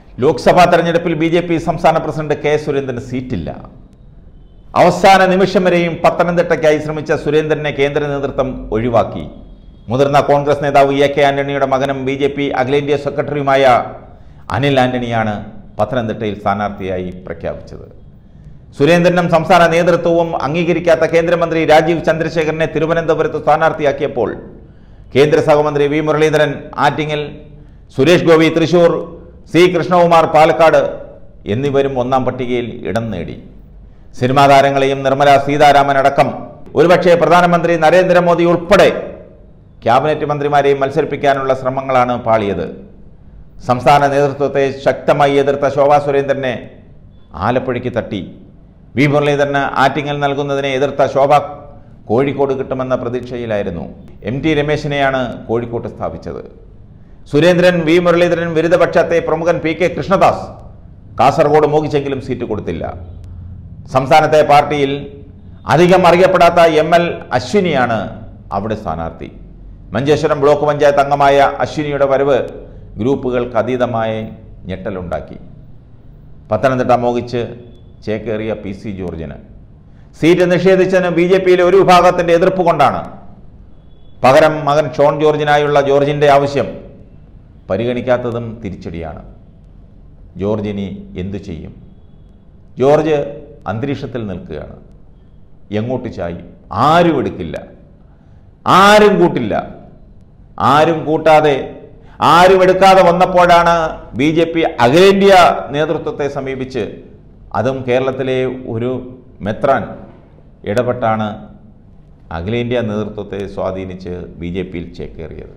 ലോക്സഭാ തെരഞ്ഞെടുപ്പിൽ B J P സംസ്ഥാന president K സുരേന്ദ്രന് സീറ്റില്ല അവസാന നിമിഷം വരെയും പത്തനംതിട്ടയ്ക്കായി ശ്രമിച്ച സുരേന്ദ്രനെ കേന്ദ്ര നേതൃത്വം ഒഴിവാക്കി മുതിർന്ന കോൺഗ്രസ് നേതാവ് എ കെ ആന്റണിയുടെ മകനും ബി ജെ പി അഖിലേന്ത്യാ സെക്രട്ടറിയുമായ അനിൽ ആന്റണിയാണ് പത്തനംതിട്ടയിൽ സ്ഥാനാർത്ഥിയായി പ്രഖ്യാപിച്ചത് സുരേന്ദ്രനും സംസ്ഥാന നേതൃത്വവും അംഗീകരിക്കാത്ത കേന്ദ്രമന്ത്രി രാജീവ് ചന്ദ്രശേഖരനെ തിരുവനന്തപുരത്ത് സ്ഥാനാർത്ഥിയാക്കിയപ്പോൾ കേന്ദ്ര സഹമന്ത്രി വി മുരളീധരൻ ആറ്റിങ്ങൽ സുരേഷ് ഗോപി തൃശൂർ സി കൃഷ്ണകുമാർ പാലക്കാട് എന്നിവരും ഒന്നാം പട്ടികയിൽ ഇടം നേടി സിനിമാ താരങ്ങളെയും നിർമ്മല സീതാരാമൻ അടക്കം ഒരുപക്ഷെ പ്രധാനമന്ത്രി നരേന്ദ്രമോദി ഉൾപ്പെടെ ക്യാബിനറ്റ് മന്ത്രിമാരെയും മത്സരിപ്പിക്കാനുള്ള ശ്രമങ്ങളാണ് പാളിയത് സംസ്ഥാന നേതൃത്വത്തെ ശക്തമായി എതിർത്ത ശോഭാ സുരേന്ദ്രനെ ആലപ്പുഴയ്ക്ക് തട്ടി വി മുരളീധരന് ആറ്റിങ്ങൽ നൽകുന്നതിനെ എതിർത്ത ശോഭ കോഴിക്കോട് കിട്ടുമെന്ന പ്രതീക്ഷയിലായിരുന്നു എം ടി രമേശിനെയാണ് കോഴിക്കോട്ട് സ്ഥാപിച്ചത് സുരേന്ദ്രൻ വി മുരളീധരൻ വിരുദ്ധപക്ഷത്തെ പ്രമുഖൻ പി കെ കൃഷ്ണദാസ് കാസർഗോഡ് മോഹിച്ചെങ്കിലും സീറ്റ് കൊടുത്തില്ല സംസ്ഥാനത്തെ പാർട്ടിയിൽ അധികം അറിയപ്പെടാത്ത എം എൽ അശ്വിനിയാണ് അവിടെ സ്ഥാനാർത്ഥി മഞ്ചേശ്വരം ബ്ലോക്ക് പഞ്ചായത്ത് അംഗമായ അശ്വിനിയുടെ വരവ് ഗ്രൂപ്പുകൾക്ക് അതീതമായ ഞെട്ടലുണ്ടാക്കി പത്തനംതിട്ട മോഹിച്ച് ചേക്കേറിയ പി സി ജോർജിന് സീറ്റ് നിഷേധിച്ചതിന് ബി ജെ പിയിലെ ഒരു വിഭാഗത്തിൻ്റെ എതിർപ്പ് കൊണ്ടാണ് പകരം മകൻ ഷോൺ ജോർജിനായുള്ള ജോർജിൻ്റെ ആവശ്യം പരിഗണിക്കാത്തതും തിരിച്ചടിയാണ് ജോർജിനി എന്തു ചെയ്യും ജോർജ് അന്തരീക്ഷത്തിൽ നിൽക്കുകയാണ് എങ്ങോട്ട് ചായും ആരും എടുക്കില്ല ആരും കൂട്ടില്ല ആരും കൂട്ടാതെ ആരും എടുക്കാതെ വന്നപ്പോഴാണ് ബി ജെ പി അഖിലേന്ത്യാ നേതൃത്വത്തെ സമീപിച്ച് അതും കേരളത്തിലെ ഒരു മെത്രാൻ ഇടപെട്ടാണ് അഖിലേന്ത്യാ നേതൃത്വത്തെ സ്വാധീനിച്ച് ബി ജെ പിയിൽ ചേക്കേറിയത്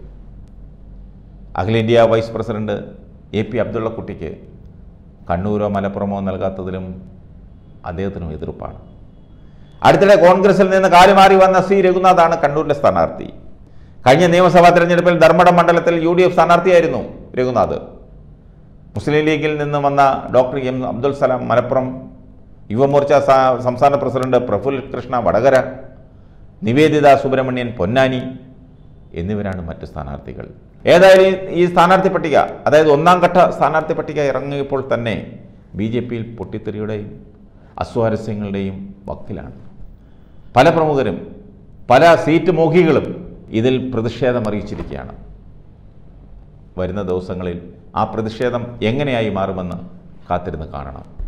അഖിലേന്ത്യാ വൈസ് പ്രസിഡന്റ് എ പി അബ്ദുള്ളക്കുട്ടിക്ക് കണ്ണൂരോ മലപ്പുറമോ നൽകാത്തതിലും അദ്ദേഹത്തിനും എതിർപ്പാണ് അടുത്തിടെ കോൺഗ്രസിൽ നിന്ന് കാലുമാറി വന്ന സി രഘുനാഥാണ് കണ്ണൂരിലെ സ്ഥാനാർത്ഥി കഴിഞ്ഞ നിയമസഭാ തെരഞ്ഞെടുപ്പിൽ ധർമ്മടം മണ്ഡലത്തിൽ യു ഡി എഫ് സ്ഥാനാർത്ഥിയായിരുന്നു രഘുനാഥ് മുസ്ലിം ലീഗിൽ നിന്ന് വന്ന ഡോക്ടർ എം അബ്ദുൽ സലാം മലപ്പുറം യുവമോർച്ച സ- സംസ്ഥാന പ്രസിഡന്റ് പ്രഫുൽ കൃഷ്ണ വടകര നിവേദിത സുബ്രഹ്മണ്യൻ പൊന്നാനി എന്നിവരാണ് മറ്റ് സ്ഥാനാർത്ഥികൾ ഏതായാലും ഈ- ഈ സ്ഥാനാർത്ഥി പട്ടിക അതായത് ഒന്നാം ഘട്ട സ്ഥാനാർത്ഥി പട്ടിക ഇറങ്ങിയപ്പോൾ തന്നെ ബി ജെ പിയിൽ പൊട്ടിത്തെറിയുടെയും അസ്വാരസ്യങ്ങളുടെയും വക്കിലാണ് പല പ്രമുഖരും പല സീറ്റ് മോഹികളും ഇതിൽ പ്രതിഷേധം അറിയിച്ചിരിക്കുകയാണ് വരുന്ന ദിവസങ്ങളിൽ ആ പ്രതിഷേധം എങ്ങനെയായി മാറുമെന്ന് കാത്തിരുന്ന് കാണണം